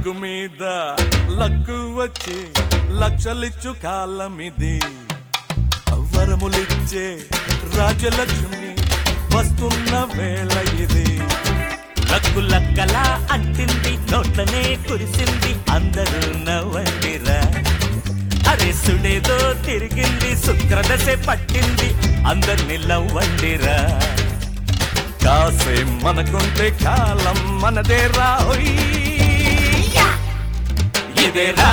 Luck మీద luck వచ్చి లక్షలిచ్చు కాలమిది వరములిచ్చే రాజలక్ష్మి వస్తున్న వేళ ఇది లక్కు లక్కలా అంటింది నోట్లనే కురిసింది అందరూ నవ్వండిరా అరే సుడేదో తిరిగింది శుక్రదశే పట్టింది అందరిని నవ్వండిరా కాసే మనకుంటే కాలం మనదే రాహోయ్ ఇదేరా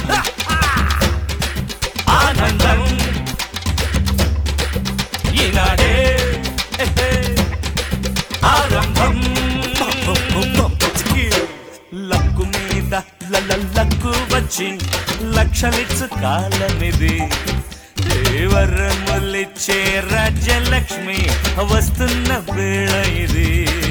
ఆనందం ఈనాడే ఆరంభం లక్కు మీద లల లక్కు వచ్చి లక్షలిచ్చు కాలమిది దేవరములిచ్చే రాజ్యలక్ష్మి వస్తున్న వేళ ఇది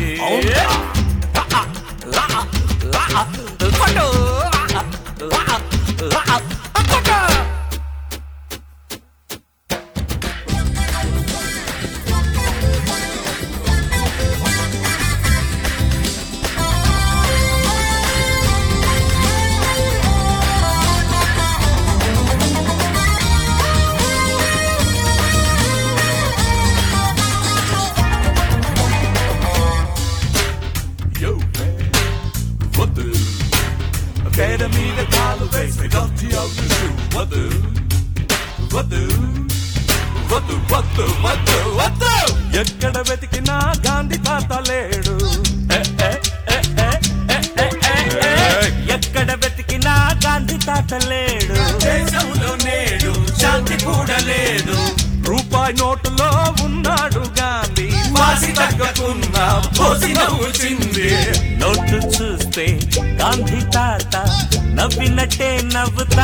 Yo, వద్దు పేడ మీద కాలు వేసి గంటి అవుతూ వద్దు వద్దు వద్దు వద్దు వద్దు వద్దు ఎక్కడ వెతికినా గాంధీ తాత లేడు ఏ, ఏ, ఏ, ఏ, ఏ, ఏ, ఏ, ఏ. ఎక్కడ వెతికినా గాంధీ తాత లేడు దేశంలో నేడు శాంతి కూడా లేదు రూపాయి నోటులో ఉన్నాడు గాంధీ వాసి తగ్గకున్న పోసి నవ్వుచింది నోటు చూస్తే గాంధీ తాత నవ్వినట్టే నవ్వుతా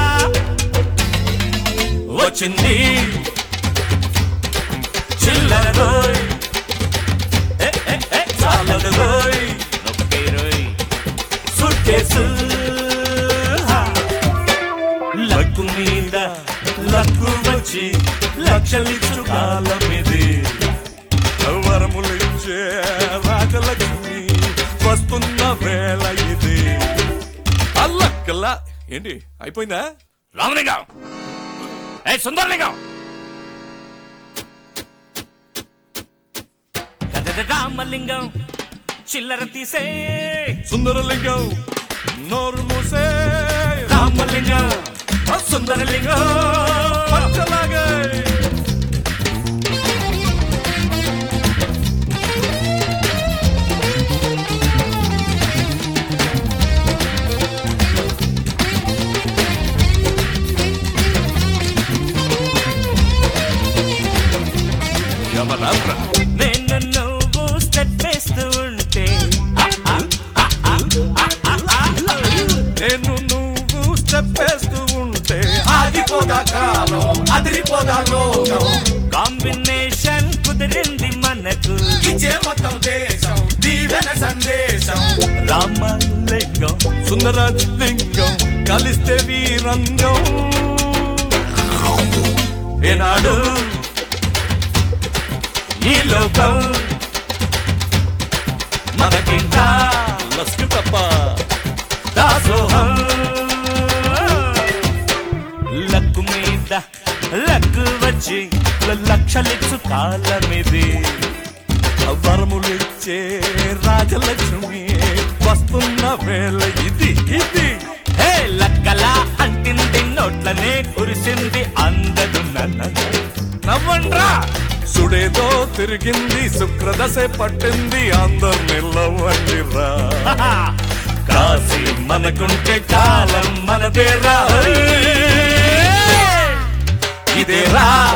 వచ్చింది చిల్లర రోయ్ ఏ, ఏ, ఏ, చాలదు రోయ్ నొక్కే రోయ్ సూట్ కేసు లక్కు మీద లక్కు వచ్చి లక్షలిచ్చు కాలం ఇది వరములిచ్చే రాజలక్ష్మి వస్తున్న వేళ ఇది అల్లక్కల్లా ఏంటి అయిపోయిందా రామలింగం ఏ సుందరలింగం రామలింగం చిల్లర తీసే సుందరలింగం నోరు మూసే రామలింగం సుందరలింగం పచ్చలాగే యమరాత్ర నేను నువ్వు స్టెప్ వేస్తూ ఉంటే ఆ, ఆ, ఆ, ఆ, ఆ, ఆ, ఆ. నేను నువ్వు స్టెప్ వేస్తూ ఉంటే ఆగిపోదా కాలం అదిరిపోదా లోకం కాంబినేషన్ కుదిరింది మనకు ఇచ్చే మొత్తం దేశం దీవెన సందేశం రామలింగం సుందరాజ్ లింగం కలిస్తే వీరంగం ఏనాడు ఈ లోకం మనకింకా లస్కి తప్ప దాసోహం లక్కు మీద లక్కు వచ్చి లక్షలిచ్చు కాలమిది వరములిచ్చే రాజలక్ష్మి వస్తున్న వేళ ఇది ఇది హే లక్కలా అంటింది నోట్లనే కురిసింది అందదు నన్న నవ్వండ్రా సుడేదో తిరిగింది శుక్రదశే పట్టింది అందరిని లవ్వండిరా కాసి మనకుంటే కాలం మనదేరా ఇదేరా